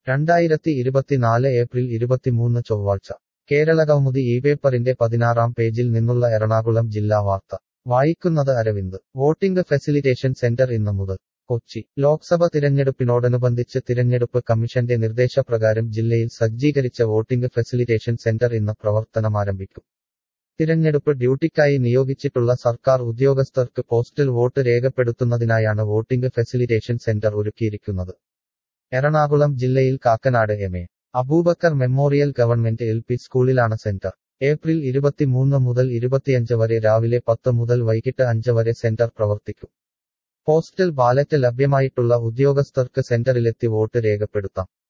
രണ്ടായിരത്തി ഇരുപത്തിനാല് ഏപ്രിൽ ഇരുപത്തിമൂന്ന് ചൊവ്വാഴ്ച കേരള കൗമുദി ഈ പേപ്പറിന്റെ പതിനാറാം പേജിൽ നിന്നുള്ള എറണാകുളം ജില്ലാ വാർത്ത വായിക്കുന്നത് അരവിന്ദ് വോട്ടിംഗ് ഫെസിലിറ്റേഷൻ സെന്റർ ഇന്നു മുതൽ കൊച്ചി ലോക്സഭ തിരഞ്ഞെടുപ്പിനോടനുബന്ധിച്ച് തിരഞ്ഞെടുപ്പ് കമ്മീഷന്റെ നിർദ്ദേശപ്രകാരം ജില്ലയിൽ സജ്ജീകരിച്ച വോട്ടിംഗ് ഫെസിലിറ്റേഷൻ സെന്റർ ഇന്ന് പ്രവർത്തനമാരംഭിക്കും തിരഞ്ഞെടുപ്പ് ഡ്യൂട്ടിക്കായി നിയോഗിച്ചിട്ടുള്ള സർക്കാർ ഉദ്യോഗസ്ഥർക്ക് പോസ്റ്റൽ വോട്ട് രേഖപ്പെടുത്തുന്നതിനായാണ് വോട്ടിംഗ് ഫെസിലിറ്റേഷൻ സെന്റർ ഒരുക്കിയിരിക്കുന്നത് എറണാകുളം ജില്ലയിൽ Kakkanad M A Abubakar memorial government L P സ്കൂളിലാണ് സെന്റർ ഏപ്രിൽ ഇരുപത്തിമൂന്ന് മുതൽ ഇരുപത്തിയഞ്ച് വരെ രാവിലെ പത്ത് മുതൽ വൈകിട്ട് അഞ്ച് വരെ സെന്റർ പ്രവർത്തിക്കും പോസ്റ്റൽ ബാലറ്റ് ലഭ്യമായിട്ടുള്ള ഉദ്യോഗസ്ഥർക്ക് സെന്ററിലെത്തി വോട്ട് രേഖപ്പെടുത്താം